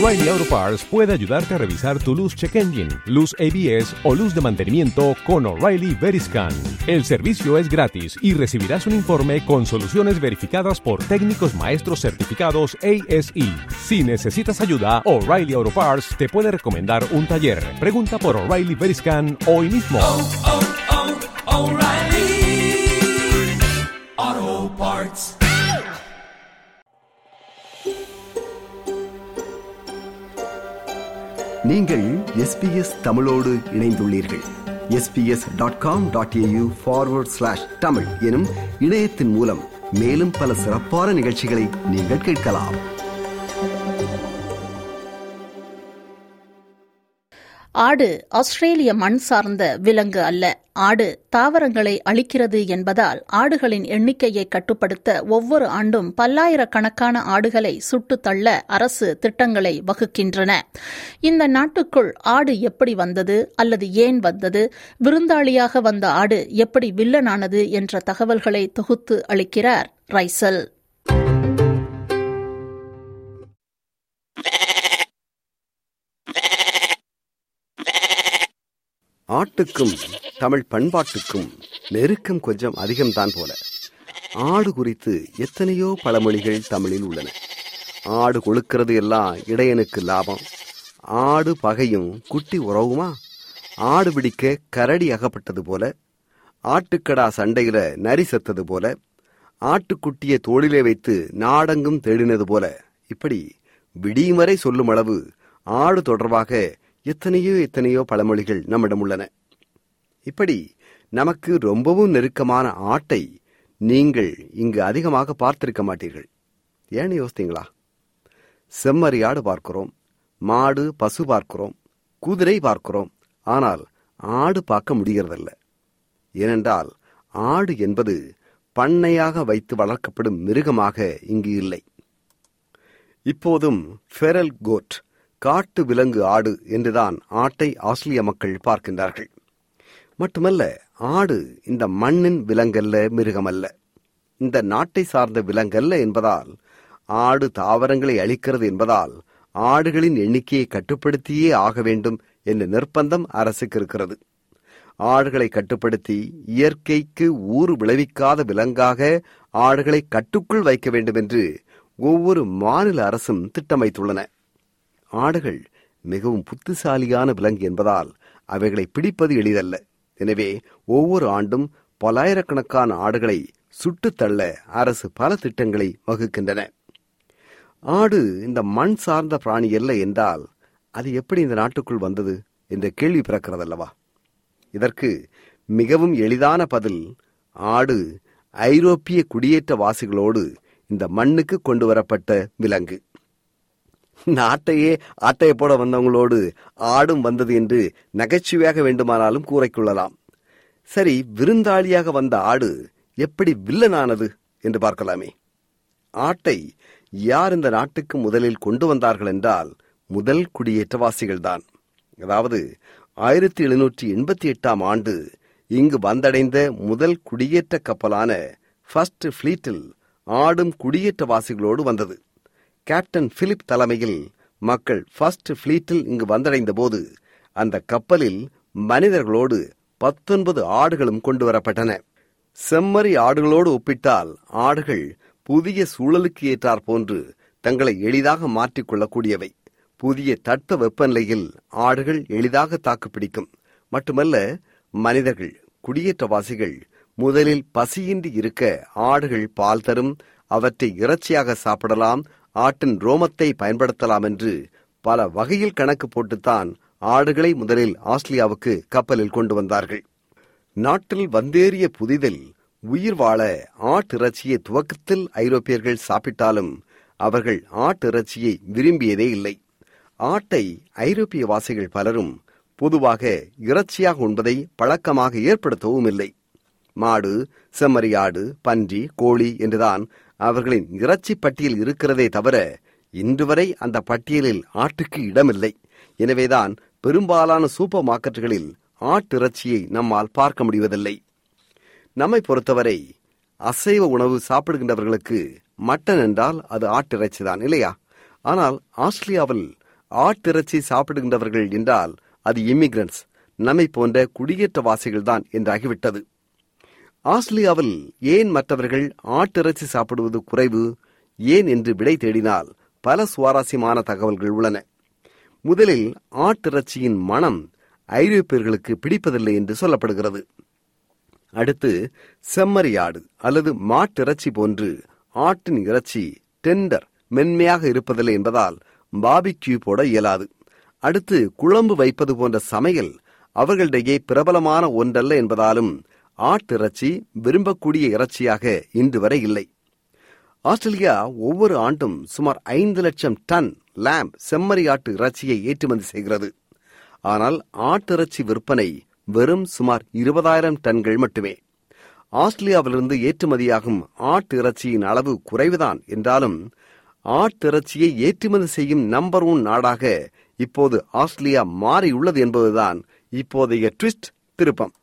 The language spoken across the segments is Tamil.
O'Reilly Auto Parts puede ayudarte a revisar tu luz check engine, luz ABS o luz de mantenimiento con O'Reilly Veriscan. El servicio es gratis y recibirás un informe con soluciones verificadas por técnicos maestros certificados ASE. Si necesitas ayuda, O'Reilly Auto Parts te puede recomendar un taller. Pregunta por O'Reilly Veriscan hoy mismo. oh, oh, O'Reilly Auto Parts. நீங்கள் எஸ்பிஎஸ் தமிழோடு இணைந்துள்ளீர்கள் SBS dot com dot AU forward slash Tamil எனும் இணையத்தின் மூலம் மேலும் பல சிறப்பான நிகழ்ச்சிகளை நீங்கள் கேட்கலாம் ஆடு ஆஸ்திரேலிய மண் சார்ந்த விலங்கு அல்ல ஆடு தாவரங்களை அழிக்கிறது என்பதால் ஆடுகளின் எண்ணிக்கையை கட்டுப்படுத்த ஒவ்வொரு ஆண்டும் பல்லாயிரக்கணக்கான ஆடுகளை சுட்டு தள்ள அரசு திட்டங்களை வகுக்கின்றன இந்த நாட்டுக்குள் ஆடு எப்படி வந்தது அல்லது ஏன் வந்தது விருந்தாளியாக வந்த ஆடு எப்படி வில்லனானது என்ற தகவல்களை தொகுத்து அளிக்கிறார் ரைசல் ஆட்டுக்கும் தமிழ் பண்பாட்டுக்கும் நெருக்கம் கொஞ்சம் அதிகம்தான் போல ஆடு குறித்து எத்தனையோ பழமொழிகள் தமிழில் உள்ளன ஆடு கொழுக்கிறது எல்லாம் இடையனுக்கு லாபம் ஆடு பகையும் குட்டி உறவுமா ஆடு பிடிக்க கரடி அகப்பட்டது போல ஆட்டுக்கடா சண்டையில நரி செத்தது போல ஆட்டுக்குட்டியை தோளிலே வைத்து நாடெங்கும் தேடினது போல இப்படி விடியும் வரை சொல்லும் அளவு ஆடு தொடர்பாக எத்தனையோ எத்தனையோ பழமொழிகள் நம்மிடம் உள்ளன இப்படி நமக்கு ரொம்பவும் நெருக்கமான ஆட்டை நீங்கள் இங்கு அதிகமாக பார்த்திருக்க மாட்டீர்கள் ஏன்னு யோசித்தீங்களா செம்மறி ஆடு பார்க்கிறோம் மாடு பசு பார்க்கிறோம் குதிரை பார்க்கிறோம் ஆனால் ஆடு பார்க்க முடிகிறதில்ல ஏனென்றால் ஆடு என்பது பண்ணையாக வைத்து வளர்க்கப்படும் மிருகமாக இங்கு இல்லை இப்போதும் ஃபெரல் கோட் காட்டு விலங்கு ஆடு என்றுதான் ஆட்டை ஆஸ்திரேலிய மக்கள் பார்க்கின்றார்கள் மட்டுமல்ல ஆடு இந்த மண்ணின் விலங்கல்ல மிருகமல்ல இந்த நாட்டை சார்ந்த விலங்கல்ல என்பதால் ஆடு தாவரங்களை அழிக்கிறது என்பதால் ஆடுகளின் எண்ணிக்கையை கட்டுப்படுத்தியே ஆக வேண்டும் என்ற நிர்பந்தம் அரசுக்கு இருக்கிறது ஆடுகளை கட்டுப்படுத்தி இயற்கைக்கு ஊறு விளைவிக்காத விலங்காக ஆடுகளை கட்டுக்குள் வைக்க வேண்டும் என்று ஒவ்வொரு மாநில அரசும் திட்டமைத்துள்ளன ஆடுகள் மிகவும் புத்திசாலியான விலங்கு என்பதால் அவைகளை பிடிப்பது எளிதல்ல எனவே ஒவ்வொரு ஆண்டும் பல்லாயிரக்கணக்கான ஆடுகளை சுட்டுத் தள்ள அரசு பல திட்டங்களை வகுக்கின்றன ஆடு இந்த மண் சார்ந்த பிராணி அல்ல என்றால் அது எப்படி இந்த நாட்டுக்குள் வந்தது என்ற கேள்வி பிறக்கிறதல்லவா இதற்கு மிகவும் எளிதான பதில் ஆடு ஐரோப்பிய குடியேற்றவாசிகளோடு இந்த மண்ணுக்கு கொண்டு வரப்பட்ட விலங்கு நாட்டையே ஆட்டையை போட வந்தவங்களோடு ஆடும் வந்தது என்று நகைச்சுவையாக வேண்டுமானாலும் கூறிக்கொள்ளலாம் சரி விருந்தாளியாக வந்த ஆடு எப்படி வில்லனானது என்று பார்க்கலாமே ஆட்டை யார் இந்த நாட்டுக்கு முதலில் கொண்டு வந்தார்கள் என்றால் முதல் குடியேற்றவாசிகள்தான் அதாவது ஆயிரத்தி எழுநூற்றி எண்பத்தி எட்டாம் ஆண்டு இங்கு வந்தடைந்த முதல் குடியேற்ற கப்பலான ஃபர்ஸ்ட் ஃபிளீட்டில் ஆடும் குடியேற்றவாசிகளோடு வந்தது கேப்டன் பிலிப் தலைமையில் மக்கள் ஃபர்ஸ்ட் ஃபிளீட்டில் இங்கு வந்தடைந்த போது அந்த கப்பலில் மனிதர்களோடு பத்தொன்பது ஆடுகளும் கொண்டு வரப்பட்டன செம்மறி ஆடுகளோடு ஒப்பிட்டால் ஆடுகள் புதிய சூழலுக்கு ஏற்றார் போன்று தங்களை எளிதாக மாற்றிக்கொள்ளக்கூடியவை புதிய தட்ப வெப்பநிலையில் ஆடுகள் எளிதாக தாக்குப்பிடிக்கும் மட்டுமல்ல மனிதர்கள் குடியேற்றவாசிகள் முதலில் பசியின்றி இருக்க ஆடுகள் பால் தரும் அவற்றை இறைச்சியாக சாப்பிடலாம் ஆட்டின் ரோமத்தை பயன்படுத்தலாம் என்று பல வகையில் கணக்கு போட்டுத்தான் ஆடுகளை முதலில் ஆஸ்திரேலியாவுக்கு கப்பலில் கொண்டு வந்தார்கள் நாட்டில் வந்தேறிய புதிதில் உயிர் வாழ ஆட்டிறைச்சியை துவக்கத்தில் ஐரோப்பியர்கள் சாப்பிட்டாலும் அவர்கள் ஆட்டிறைச்சியை விரும்பியதே இல்லை ஆட்டை ஐரோப்பிய வாசிகள் பலரும் பொதுவாக இறைச்சியாக உண்பதை பழக்கமாக ஏற்படுத்தவும் இல்லை மாடு செம்மறியாடு பன்றி கோழி என்றுதான் அவர்களின் இறைச்சி பட்டியல் இருக்கிறதே தவிர இன்று வரை அந்த பட்டியலில் ஆட்டுக்கு இடமில்லை எனவேதான் பெரும்பாலான சூப்பர் மார்க்கெட்டுகளில் ஆட்டிறைச்சியை நம்மால் பார்க்க முடிவதில்லை நம்மை பொறுத்தவரை அசைவ உணவு சாப்பிடுகின்றவர்களுக்கு மட்டன் என்றால் அது ஆட்டிறைச்சி தான் இல்லையா ஆனால் ஆஸ்திரேலியாவில் ஆட்டிறைச்சி சாப்பிடுகின்றவர்கள் என்றால் அது இமிகிரன்ட்ஸ் நம்மை போன்ற குடியேற்றவாசிகள் தான் என்றாகிவிட்டது ஆஸ்திரேலியாவில் ஏன் மற்றவர்கள் ஆட்டிறைச்சி சாப்பிடுவது குறைவு ஏன் என்று விடை தேடினால் பல சுவாரஸ்யமான தகவல்கள் உள்ளன முதலில் ஆட்டிறைச்சியின் மனம் ஐரோப்பியர்களுக்கு பிடிப்பதில்லை என்று சொல்லப்படுகிறது அடுத்து செம்மறியாடு அல்லது மாட்டிறைச்சி போன்று ஆட்டின் இறைச்சி டெண்டர் மென்மையாக இருப்பதில்லை என்பதால் பாபிக்யூ போட இயலாது அடுத்து குழம்பு வைப்பது போன்ற சமையல் அவர்களிடையே பிரபலமான ஒன்றல்ல என்பதாலும் ஆட்டிறைச்சி விரும்பக்கூடிய இறைச்சியாக இன்று வரை இல்லை ஆஸ்திரேலியா ஒவ்வொரு ஆண்டும் சுமார் ஐந்து லட்சம் டன் லேம்ப் செம்மறியாட்டு இறைச்சியை ஏற்றுமதி செய்கிறது ஆனால் ஆட்டிறைச்சி விற்பனை வெறும் சுமார் இருபதாயிரம் டன்கள் மட்டுமே ஆஸ்திரேலியாவிலிருந்து ஏற்றுமதியாகும் ஆட்டு இறைச்சியின் அளவு குறைவுதான் என்றாலும் ஆட்டிறைச்சியை ஏற்றுமதி செய்யும் நம்பர் ஒன் நாடாக இப்போது ஆஸ்திரேலியா மாறியுள்ளது என்பதுதான் இப்போதைய ட்விஸ்ட் திருப்பம்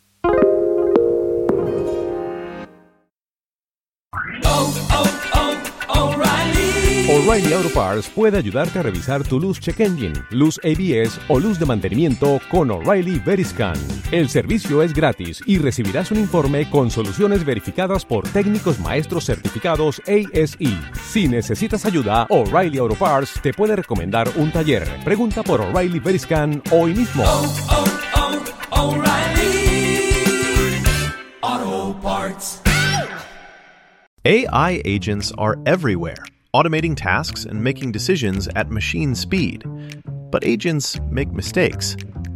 O'Reilly Auto Parts puede ayudarte a revisar tu luz check engine, luz ABS o luz de mantenimiento con O'Reilly Veriscan. El servicio es gratis y recibirás un informe con soluciones verificadas por técnicos maestros certificados ASE. Si necesitas ayuda, O'Reilly Auto Parts te puede recomendar un taller. Pregunta por O'Reilly Veriscan hoy mismo. oh, oh, O'Reilly. Auto Parts. AI agents are everywhere, automating tasks and making decisions at machine speed. But agents make mistakes.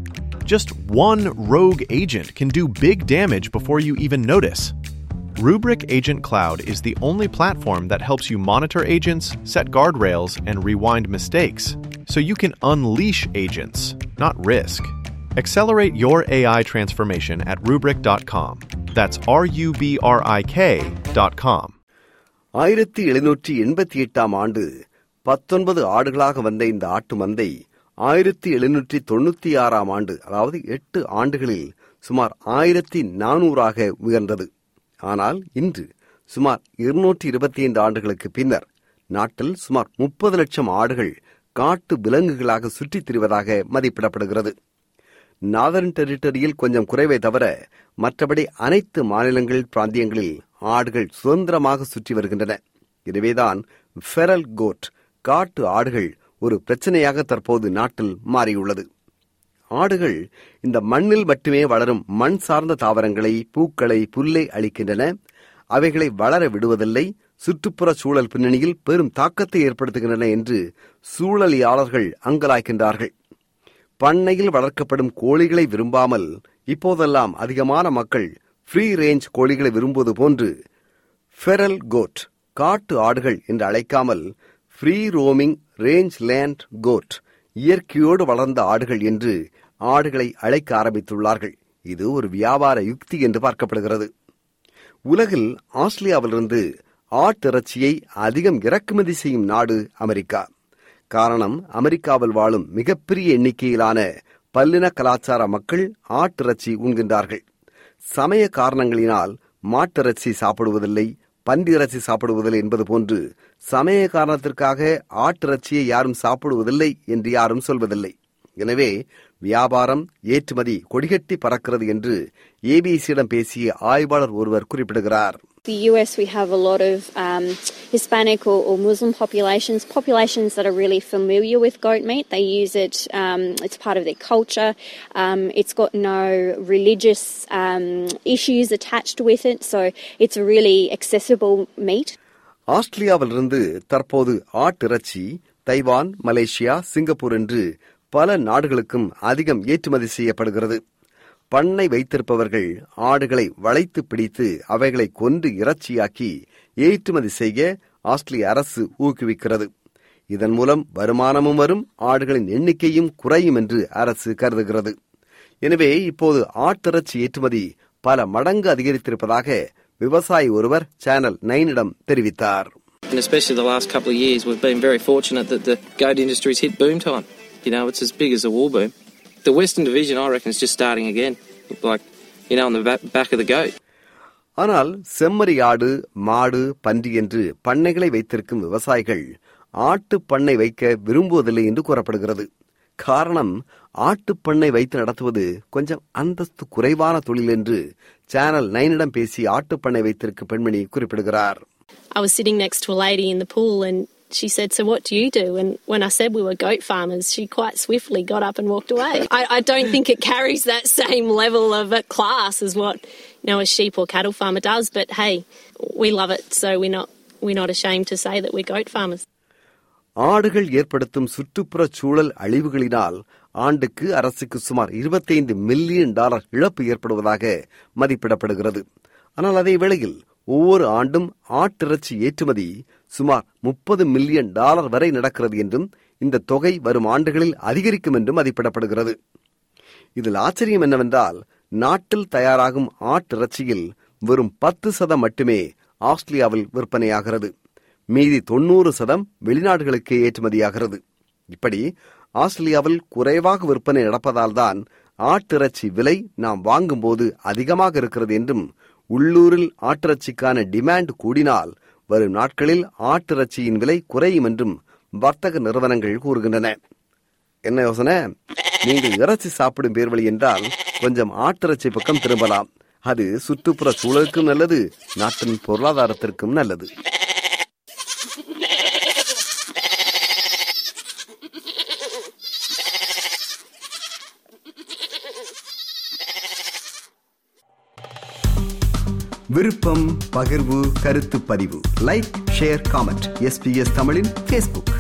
Just one rogue agent can do big damage before you even notice. Rubrik Agent Cloud is the only platform that helps you monitor agents, set guardrails, and rewind mistakes, so you can unleash agents, not risk. Accelerate your AI transformation at Rubrik.com. That's R U B R I K.com. ஆயிரத்தி எழுநூற்றி எண்பத்தி எட்டாம் ஆண்டு பத்தொன்பது ஆடுகளாக வந்த இந்த ஆட்டு மந்தை ஆயிரத்தி எழுநூற்றி தொண்ணூத்தி ஆறாம் ஆண்டு அதாவது எட்டு ஆண்டுகளில் சுமார் ஆயிரத்தி நானூறாக உயர்ந்தது ஆனால் இன்று சுமார் இருநூற்றி இருபத்தி ஐந்து ஆண்டுகளுக்கு பின்னர் நாட்டில் சுமார் முப்பது லட்சம் ஆடுகள் காட்டு விலங்குகளாக சுற்றித் திரிவதாக மதிப்பிடப்படுகிறது நாதர்ன் டெரிட்டரியில் கொஞ்சம் குறைவை தவிர மற்றபடி அனைத்து மாநிலங்கள் பிராந்தியங்களில் ஆடுகள் சுதந்திரமாக சுற்றி வருகின்றன எனவேதான் ஃபெரல் கோட் காட்டு ஆடுகள் ஒரு பிரச்சனையாக தற்போது நாட்டில் மாறியுள்ளது ஆடுகள் இந்த மண்ணில் மட்டுமே வளரும் மண் சார்ந்த தாவரங்களை பூக்களை புல்லை அளிக்கின்றன அவைகளை வளர விடுவதில்லை சுற்றுப்புற சூழல் பின்னணியில் பெரும் தாக்கத்தை ஏற்படுத்துகின்றன என்று சூழலியாளர்கள் அங்கலாய்க்கின்றார்கள் பண்ணையில் வளர்க்கப்படும் கோழிகளை விரும்பாமல் இப்போதெல்லாம் அதிகமான மக்கள் ஃப்ரீ ரேஞ்ச் கோழிகளை விரும்புவது போன்று ஃபெரல் கோட் காட்டு ஆடுகள் என்று அழைக்காமல் free roaming range land goat இயற்கையோடு வளர்ந்த ஆடுகள் என்று ஆடுகளை அழைக்க ஆரம்பித்துள்ளார்கள் இது ஒரு வியாபார யுக்தி என்று பார்க்கப்படுகிறது உலகில் ஆஸ்திரேலியாவிலிருந்து ஆட்டிறைச்சியை அதிகம் இறக்குமதி செய்யும் நாடு அமெரிக்கா காரணம் அமெரிக்காவில் வாழும் மிகப்பெரிய எண்ணிக்கையிலான பல்லின கலாச்சார மக்கள் ஆட்டிறைச்சி உண்கின்றார்கள் சமய காரணங்களினால் மாட்டிறைச்சி சாப்பிடுவதில்லை பன்றிறைச்சி சாப்பிடுவதில்லை என்பது போன்று சமய காரணத்திற்காக ஆட்டிறைச்சியை யாரும் சாப்பிடுவதில்லை என்று யாரும் சொல்வதில்லை எனவே வியாபாரம் ஏற்றுமதி கொடிகட்டி பறக்கிறது என்று ஏபிசியிடம் பேசிய ஆய்வாளர் ஒருவர் குறிப்பிடுகிறார் The US, we have a lot of um, Hispanic or, or Muslim populations, populations that are really familiar with goat meat. They use it, um, it's part of their culture. Um, it's got no religious um, issues attached with it, so it's a really accessible meat. ஆஸ்திரேலியாவிலிருந்து தற்போது ஆட்டிறைச்சி தைவான் மலேசியா சிங்கப்பூர் என்று பல நாடுகளுக்கும் அதிகம் ஏற்றுமதி செய்யப்படுகிறது பண்ணை வைத்திருப்பவர்கள் ஆடுகளை வளைத்து பிடித்து அவைகளை கொன்று இறைச்சியாக்கி ஏற்றுமதி செய்ய ஆஸ்திரேலிய அரசு ஊக்குவிக்கிறது இதன் மூலம் வருமானமும் வரும் ஆடுகளின் எண்ணிக்கையும் குறையும் என்று அரசு கருதுகிறது எனவே இப்போது ஆட்டிறைச்சி ஏற்றுமதி பல மடங்கு அதிகரித்திருப்பதாக விவசாயி ஒருவர் சேனல் நைனிடம் தெரிவித்தார் And especially the last couple of years, we've been very fortunate that the goat industry's hit boom time. You know, it's as big as a wool boom. The Western Division, I reckon, is just starting again. Like, you know, on the back, back of the goat. ஆனால் செம்மறி ஆடு மாடு பன்றி என்று பண்ணைகளை வைத்திருக்கும் விவசாயிகள் ஆட்டுப் பண்ணை வைக்க விரும்புவதில்லை என்று கூறப்படுகிறது காரணம் ஆட்டுப் பண்ணை வைத்து நடத்துவது கொஞ்சம் அந்தஸ்து குறைவான தொழில் என்று சேனல் நைனிடம் பேசி ஆட்டுப் பண்ணை வைத்திருக்கும் பெண்மணி குறிப்பிடுகிறார் I was sitting next to a lady in the pool and she said, So what do you do? And when I said we were goat farmers, she quite swiftly got up and walked away. I, I don't think it carries that same level of a class as what you know a sheep or cattle farmer does. But hey, we love it, so we're not we're not ashamed to say that we're goat farmers. ஆடுகள் ஏற்படுத்தும் சுற்றுப்புற சூழல் அழிவுகளினால் ஆண்டுக்கு அரசுக்கு சுமார் 25 மில்லியன் டாலர் இழப்பு ஏற்படுவதாக மதிப்பிடப்படுகிறது ஆனால் அதே வேளையில் ஒவ்வொரு ஆண்டும் ஆட்டிறைச்சி ஏற்றுமதி சுமார் முப்பது மில்லியன் டாலர் வரை நடக்கிறது என்றும் இந்த தொகை வரும் ஆண்டுகளில் அதிகரிக்கும் என்றும் மதிப்பிடப்படுகிறது இதில் ஆச்சரியம் என்னவென்றால் நாட்டில் தயாராகும் ஆட்டிறைச்சியில் வெறும் பத்து சதம் மட்டுமே ஆஸ்திரேலியாவில் விற்பனையாகிறது மீதி தொண்ணூறு சதம் வெளிநாடுகளுக்கு ஏற்றுமதியாகிறது இப்படி ஆஸ்திரேலியாவில் குறைவாக விற்பனை நடப்பதால் தான் ஆட்டிறைச்சி விலை நாம் வாங்கும்போது அதிகமாக இருக்கிறது என்றும் உள்ளூரில் ஆட்டிறைச்சிக்கான டிமாண்ட் கூடினால் வரும் நாட்களில் ஆட்டிறைச்சியின் விலை குறையும் என்றும் வர்த்தக நிறுவனங்கள் கூறுகின்றன என்ன யோசனை நீங்கள் இறைச்சி சாப்பிடும் பேர்வழி என்றால் கொஞ்சம் ஆட்டிறைச்சி பக்கம் திரும்பலாம் அது சுற்றுப்புற சூழலுக்கும் நல்லது நாட்டின் பொருளாதாரத்திற்கும் நல்லது விருப்பம் பகிர்வு கருத்து பதிவு லைக் ஷேர் காமெண்ட் எஸ்பிஎஸ் தமிழின் Facebook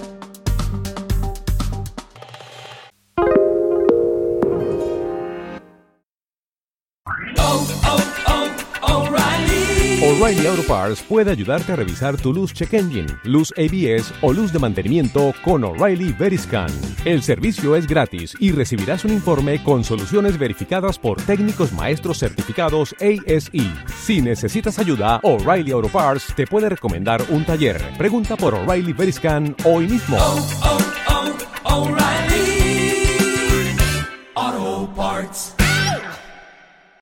O'Reilly Auto Parts puede ayudarte a revisar tu luz check engine, luz ABS o luz de mantenimiento con O'Reilly Veriscan. El servicio es gratis y recibirás un informe con soluciones verificadas por técnicos maestros certificados ASE. Si necesitas ayuda, O'Reilly Auto Parts te puede recomendar un taller. Pregunta por O'Reilly Veriscan hoy mismo. oh,